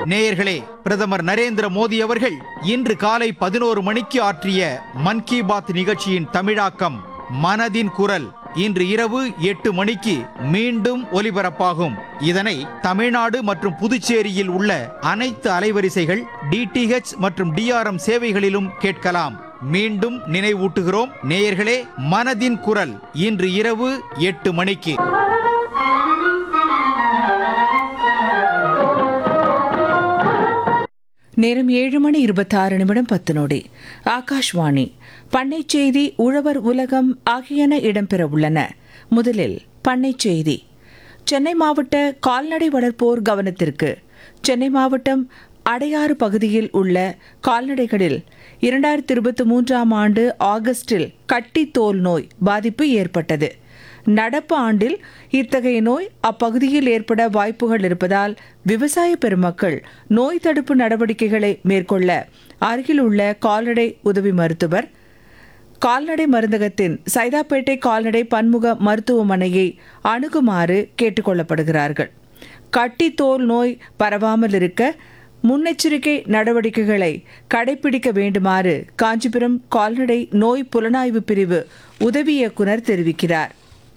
நேயர்களே பிரதமர் நரேந்திர மோடி அவர்கள் இன்று காலை பதினோரு மணிக்கு ஆற்றிய மன் கி பாத் நிகழ்ச்சியின் தமிழாக்கம் மனதின் குரல் இன்று இரவு எட்டு மணிக்கு மீண்டும் ஒலிபரப்பாகும் இதனை தமிழ்நாடு மற்றும் புதுச்சேரியில் உள்ள அனைத்து அலைவரிசைகள் டிடிஹெச் மற்றும் டிஆர்எம் சேவைகளிலும் கேட்கலாம் மீண்டும் நினைவூட்டுகிறோம் நேயர்களே மனதின் குரல் இன்று இரவு எட்டு மணிக்கு நேரம் ஏழு மணி இருபத்தாறு நிமிடம் பத்து நொடி ஆகாஷ்வாணி பண்ணை செய்தி உழவர் உலகம் ஆகியன இடம்பெற உள்ளன முதலில் பண்ணை செய்தி சென்னை மாவட்ட கால்நடை வளர்ப்போர் கவனத்திற்கு சென்னை மாவட்டம் அடையாறு பகுதியில் உள்ள கால்நடைகளில் இரண்டாயிரத்தி இருபத்தி மூன்றாம் ஆண்டு ஆகஸ்டில் கட்டி தோல் நோய் பாதிப்பு ஏற்பட்டது நடப்பு ஆண்டில் இத்தகைய நோய் அப்பகுதியில் ஏற்பட வாய்ப்புகள் இருப்பதால் விவசாய பெருமக்கள் நோய் தடுப்பு நடவடிக்கைகளை மேற்கொள்ள அருகில் உள்ள கால்நடை உதவி மருத்துவர் கால்நடை மருந்தகத்தின் சைதாப்பேட்டை கால்நடை பன்முக மருத்துவமனையை அணுகுமாறு கேட்டுக்கொள்ளப்படுகிறார்கள் கட்டி தோல் நோய் பரவாமல் இருக்க முன்னெச்சரிக்கை நடவடிக்கைகளை கடைபிடிக்க வேண்டுமாறு காஞ்சிபுரம் கால்நடை நோய் புலனாய்வு பிரிவு உதவி இயக்குனர் தெரிவிக்கிறார்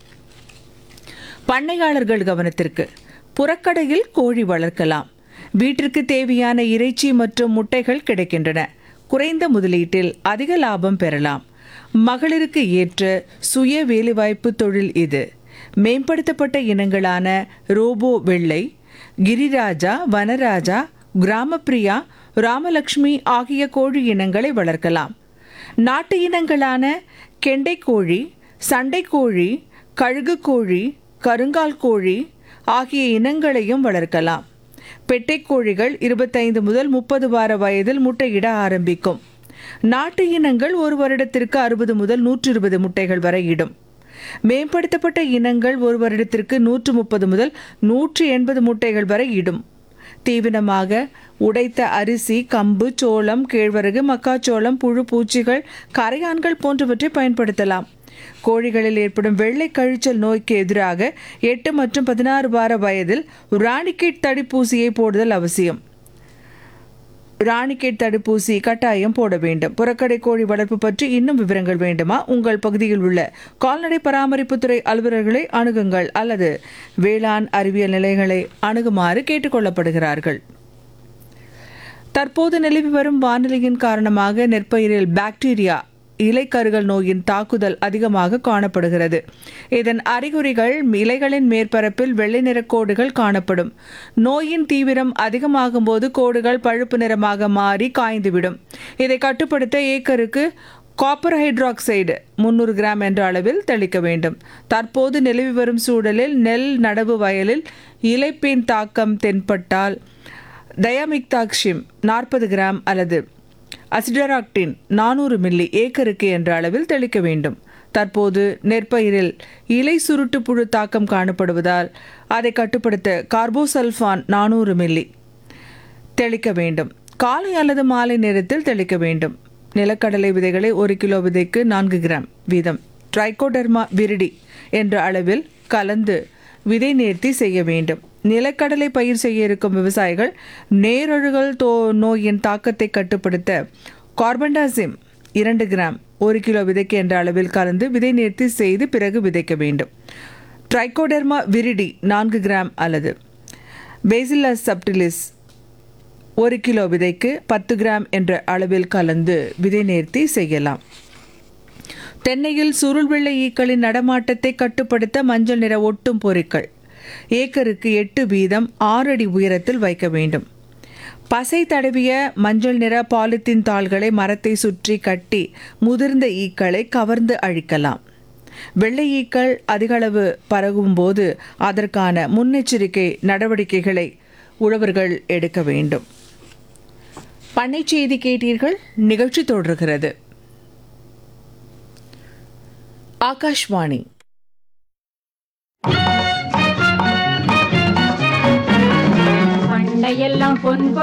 பண்ணையாளர்கள் கவனத்திற்கு புறக்கடையில் கோழி வளர்க்கலாம் வீட்டிற்கு தேவையான இறைச்சி மற்றும் முட்டைகள் கிடைக்கின்றன குறைந்த முதலீட்டில் அதிக லாபம் பெறலாம் மகளிருக்கு ஏற்ற சுய வேலைவாய்ப்பு தொழில் இது மேம்படுத்தப்பட்ட இனங்களான ரோபோ வெள்ளை கிரிராஜா வனராஜா கிராமப்பிரியா ராமலட்சுமி ஆகிய கோழி இனங்களை வளர்க்கலாம் நாட்டு இனங்களான கெண்டைக்கோழி சண்டைக்கோழி கழுகுக்கோழி கருங்கால் கோழி ஆகிய இனங்களையும் வளர்க்கலாம் பெட்டைக்கோழிகள் இருபத்தைந்து முதல் முப்பது வார வயதில் முட்டையிட ஆரம்பிக்கும் நாட்டு இனங்கள் ஒரு வருடத்திற்கு அறுபது முதல் நூற்று இருபது முட்டைகள் வரை இடும் மேம்படுத்தப்பட்ட இனங்கள் ஒரு வருடத்திற்கு நூற்று முப்பது முதல் நூற்று எண்பது முட்டைகள் வரை இடும் தீவனமாக உடைத்த அரிசி கம்பு சோளம் கேழ்வரகு மக்காச்சோளம் புழு பூச்சிகள் கரையான்கள் போன்றவற்றை பயன்படுத்தலாம் கோழிகளில் ஏற்படும் வெள்ளை கழிச்சல் நோய்க்கு எதிராக எட்டு மற்றும் பதினாறு வார வயதில் ராணிக்கெட் தடுப்பூசியை போடுதல் அவசியம் ராணிக்கெட் தடுப்பூசி கட்டாயம் போட வேண்டும் புறக்கடை கோழி வளர்ப்பு பற்றி இன்னும் விவரங்கள் வேண்டுமா உங்கள் பகுதியில் உள்ள கால்நடை பராமரிப்புத்துறை அலுவலர்களை அணுகுங்கள் அல்லது வேளாண் அறிவியல் நிலையங்களை அணுகுமாறு கேட்டுக்கொள்ளப்படுகிறார்கள் தற்போது நிலவி வரும் வானிலையின் காரணமாக நெற்பயிரில் பாக்டீரியா இலைக்கருகள் நோயின் தாக்குதல் அதிகமாக காணப்படுகிறது இதன் அறிகுறிகள் இலைகளின் மேற்பரப்பில் வெள்ளை நிற கோடுகள் காணப்படும் நோயின் தீவிரம் அதிகமாகும் போது கோடுகள் பழுப்பு நிறமாக மாறி காய்ந்துவிடும் இதை கட்டுப்படுத்த ஏக்கருக்கு காப்பர் ஹைட்ராக்சைடு முன்னூறு கிராம் என்ற அளவில் தெளிக்க வேண்டும் தற்போது நிலவி வரும் சூழலில் நெல் நடவு வயலில் இலைப்பேன் தாக்கம் தென்பட்டால் டயாமிக்தாக்ஷிம் நாற்பது கிராம் அல்லது அசிடராக்டின் நானூறு மில்லி ஏக்கருக்கு என்ற அளவில் தெளிக்க வேண்டும் தற்போது நெற்பயிரில் இலை சுருட்டு புழு தாக்கம் காணப்படுவதால் அதை கட்டுப்படுத்த கார்போசல்ஃபான் நானூறு மில்லி தெளிக்க வேண்டும் காலை அல்லது மாலை நேரத்தில் தெளிக்க வேண்டும் நிலக்கடலை விதைகளை ஒரு கிலோ விதைக்கு நான்கு கிராம் வீதம் ட்ரைகோடர்மா விரிடி என்ற அளவில் கலந்து விதை நேர்த்தி செய்ய வேண்டும் நிலக்கடலை பயிர் செய்ய இருக்கும் விவசாயிகள் நேரழுகல் தோ நோயின் தாக்கத்தை கட்டுப்படுத்த கார்பன்டாசிம் இரண்டு கிராம் ஒரு கிலோ விதைக்கு என்ற அளவில் கலந்து விதை நேர்த்தி செய்து பிறகு விதைக்க வேண்டும் ட்ரைகோடெர்மா விரிடி நான்கு கிராம் அல்லது பேசிலஸ் சப்டிலிஸ் ஒரு கிலோ விதைக்கு பத்து கிராம் என்ற அளவில் கலந்து விதை நேர்த்தி செய்யலாம் தென்னையில் சுருள் வெள்ளை ஈக்களின் நடமாட்டத்தை கட்டுப்படுத்த மஞ்சள் நிற ஒட்டும் பொருட்கள் ஏக்கருக்கு எட்டு வீதம் ஆறு அடி உயரத்தில் வைக்க வேண்டும் பசை தடவிய மஞ்சள் நிற பாலித்தீன் தாள்களை மரத்தை சுற்றி கட்டி முதிர்ந்த ஈக்களை கவர்ந்து அழிக்கலாம் வெள்ளை ஈக்கள் அதிகளவு பரவும் போது அதற்கான முன்னெச்சரிக்கை நடவடிக்கைகளை உழவர்கள் எடுக்க வேண்டும் பண்ணை செய்தி கேட்டீர்கள் நிகழ்ச்சி தொடர்கிறது ஆகாஷ்வாணி பண்டையெல்லாம் பொன்